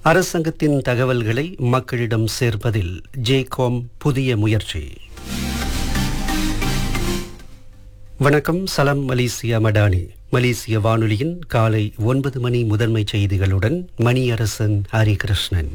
அரசாங்கத்தின் தகவல்களை மக்களிடம் சேர்ப்பதில் ஜேகோம் புதிய முயற்சி வணக்கம் சலம் மலேசியா மடானி மலேசிய வானொலியின் காலை ஒன்பது மணி முதன்மை செய்திகளுடன் மணியரசன் ஹரிகிருஷ்ணன்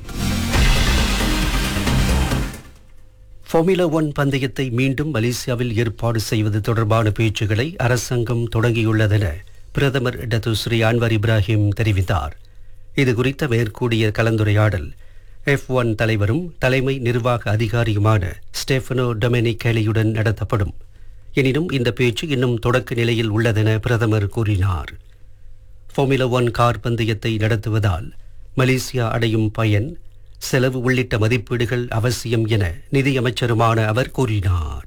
ஃபார்முலா ஒன் பந்தயத்தை மீண்டும் மலேசியாவில் ஏற்பாடு செய்வது தொடர்பான பேச்சுக்களை அரசாங்கம் தொடங்கியுள்ளதென பிரதமர் டத்து ஸ்ரீ அன்வர் இப்ராஹிம் தெரிவித்தார் இது குறித்த மேற்கூடிய கலந்துரையாடல் எஃப் ஒன் தலைவரும் தலைமை நிர்வாக அதிகாரியுமான ஸ்டெஃபனோ டொமெனிகேலியுடன் நடத்தப்படும் எனினும் இந்த பேச்சு இன்னும் தொடக்க நிலையில் உள்ளதென பிரதமர் கூறினார் ஃபார்முலா ஒன் கார் பந்தயத்தை நடத்துவதால் மலேசியா அடையும் பயன் செலவு உள்ளிட்ட மதிப்பீடுகள் அவசியம் என நிதியமைச்சருமான அவர் கூறினார்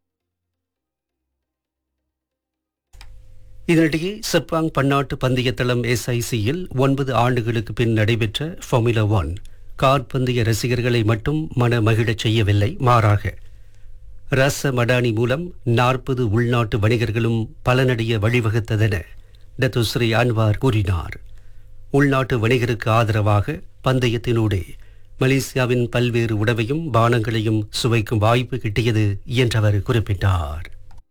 இதனிடையே செப்பாங் பன்னாட்டு பந்தயத்தளம் எஸ்ஐசியில் ஒன்பது ஆண்டுகளுக்கு பின் நடைபெற்ற ஃபார்முலா ஒன் கார் பந்தய ரசிகர்களை மட்டும் மன மகிழச் செய்யவில்லை மாறாக ரச மடானி மூலம் நாற்பது உள்நாட்டு வணிகர்களும் பலனடைய வழிவகுத்ததென டத்துஸ்ரீ அன்வார் கூறினார் உள்நாட்டு வணிகருக்கு ஆதரவாக பந்தயத்தினூடே மலேசியாவின் பல்வேறு உணவையும் பானங்களையும் சுவைக்கும் வாய்ப்பு கிட்டியது என்றவர் குறிப்பிட்டார்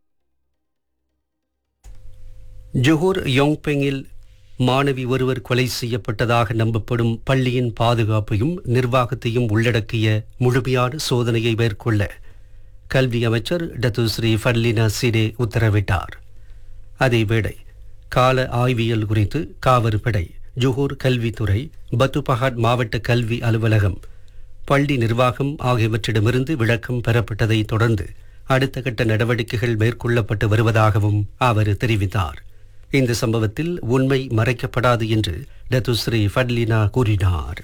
ஜொஹூர் யோங்பெங்கில் மாணவி ஒருவர் கொலை செய்யப்பட்டதாக நம்பப்படும் பள்ளியின் பாதுகாப்பையும் நிர்வாகத்தையும் உள்ளடக்கிய முழுமையான சோதனையை மேற்கொள்ள கல்வி அமைச்சர் டத்துஸ்ரீ ஃபர்லினா சிடே உத்தரவிட்டார் அதேவேளை கால ஆய்வியல் குறித்து காவற்படை ஜொஹூர் கல்வித்துறை பத்துபஹாட் மாவட்ட கல்வி அலுவலகம் பள்ளி நிர்வாகம் ஆகியவற்றிடமிருந்து விளக்கம் பெறப்பட்டதை தொடர்ந்து அடுத்த கட்ட நடவடிக்கைகள் மேற்கொள்ளப்பட்டு வருவதாகவும் அவர் தெரிவித்தார் இந்த சம்பவத்தில் உண்மை மறைக்கப்படாது என்று டத்துஸ்ரீ ஃபட்லினா கூறினார்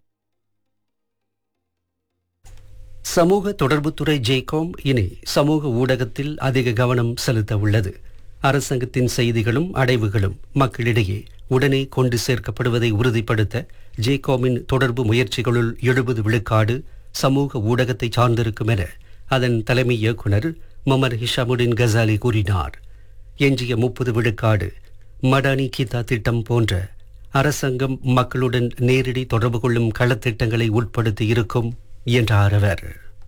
சமூக தொடர்புத்துறை ஜேகோம் இனி சமூக ஊடகத்தில் அதிக கவனம் செலுத்த உள்ளது அரசாங்கத்தின் செய்திகளும் அடைவுகளும் மக்களிடையே உடனே கொண்டு சேர்க்கப்படுவதை உறுதிப்படுத்த ஜேகோமின் தொடர்பு முயற்சிகளுள் எழுபது விழுக்காடு சமூக ஊடகத்தை சார்ந்திருக்கும் என அதன் தலைமை இயக்குனர் மமர் ஹிஷாமுடின் கசாலி கூறினார் எஞ்சிய முப்பது விழுக்காடு மடானி கீதா திட்டம் போன்ற அரசாங்கம் மக்களுடன் நேரடி தொடர்பு கொள்ளும் களத்திட்டங்களை உட்படுத்தி இருக்கும் என்றார் அவர்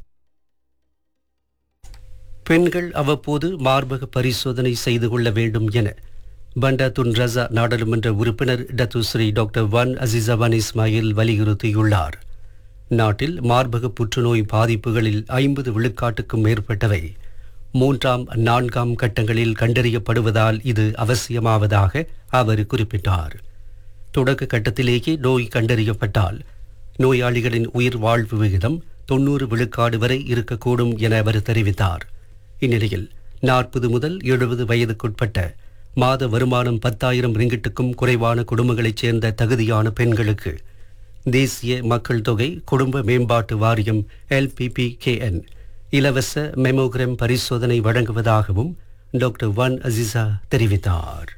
பெண்கள் அவ்வப்போது மார்பக பரிசோதனை செய்து கொள்ள வேண்டும் என பண்டா துன் ரசா நாடாளுமன்ற உறுப்பினர் Datuk Seri doctor Wan Azizah Wan Ismail வலியுறுத்தியுள்ளார் நாட்டில் மார்பக புற்றுநோய் பாதிப்புகளில் ஐம்பது விழுக்காட்டுக்கும் மேற்பட்டவை மூன்றாம் நான்காம் கட்டங்களில் கண்டறியப்படுவதால் இது அவசியமாவதாக அவர் குறிப்பிட்டார் தொடக்க கட்டத்திலேயே நோய் கண்டறியப்பட்டால் நோயாளிகளின் உயிர் வாழ்வு விகிதம் தொன்னூறு விழுக்காடு வரை இருக்கக்கூடும் என அவர் தெரிவித்தார் இந்நிலையில் நாற்பது முதல் எழுபது வயதுக்குட்பட்ட மாத வருமானம் பத்தாயிரம் ரிங்கிட்டுக்கும் குறைவான குடும்பங்களைச் சேர்ந்த தகுதியான பெண்களுக்கு தேசிய மக்கள் தொகை குடும்ப மேம்பாட்டு வாரியம் எல்பிபிகேஎன் இலவச மெமோகிராம் பரிசோதனை வழங்குவதாகவும் டாக்டர் வான் அசிசா தெரிவித்தார்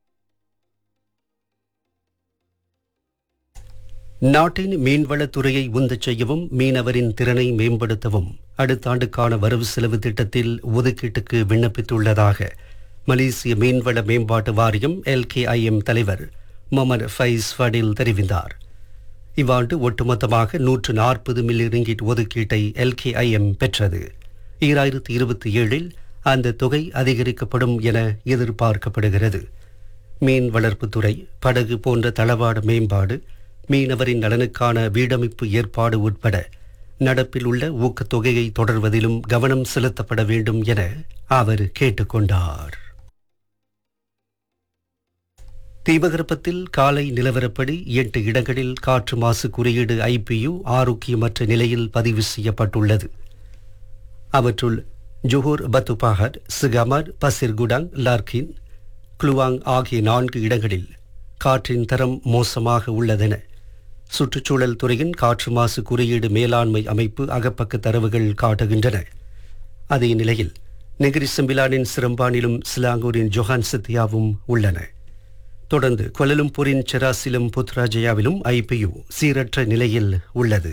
நாட்டின் மீன்வளத்துறையை உந்தச் செய்யவும் மீனவரின் திறனை மேம்படுத்தவும் அடுத்த ஆண்டுக்கான வரவு செலவு திட்டத்தில் ஒதுக்கீட்டுக்கு விண்ணப்பித்துள்ளதாக மலேசிய மீன்வள மேம்பாட்டு வாரியம் எல்கேஐஎம் தலைவர் மொமர் ஃபைஸ் ஃபடில் தெரிவித்தார் இவ்வாண்டு ஒட்டுமொத்தமாக நூற்று நாற்பது மில்லியன் ரிங்கிட் ஒதுக்கீட்டை எல்கேஐஎம் பெற்றது ஈராயிரத்தி இருபத்தி ஏழில் அந்த தொகை அதிகரிக்கப்படும் என எதிர்பார்க்கப்படுகிறது மீன் வளர்ப்புத்துறை படகு போன்ற தளவாட மேம்பாடு மீனவரின் நலனுக்கான வீடமைப்பு ஏற்பாடு உட்பட நடப்பில் உள்ள ஊக்கத்தொகையை தொடர்வதிலும் கவனம் செலுத்தப்பட வேண்டும் என அவர் கேட்டுக்கொண்டார் தீபகற்பத்தில் காலை நிலவரப்படி எட்டு இடங்களில் காற்று மாசு குறியீடு ஐபியு ஆரோக்கியமற்ற நிலையில் பதிவு செய்யப்பட்டுள்ளது அவற்றுள் Johor Batu Pahat Segamat Pasir Gudang Larkin Kluang ஆகிய நான்கு இடங்களில் காற்றின் தரம் மோசமாக உள்ளதென சுற்றுச்சூழல் துறையின் காற்று மாசு குறியீடு மேலாண்மை அமைப்பு அகப்பக்க தரவுகள் காட்டுகின்றன அதே நிலையில் நெகிரி செம்பிலானின் சிரம்பானிலும் சிலாங்கூரின் ஜொஹான் சித்தியாவும் உள்ளன தொடர்ந்து கொலலும்பூரின் செராசிலும் புத்ராஜயாவிலும் ஐபியு சீரற்ற நிலையில் உள்ளது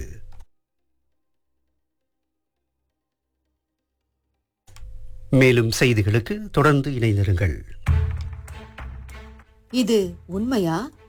மேலும் செய்திகளுக்கு தொடர்ந்து இணைந்திருங்கள் இது உண்மையா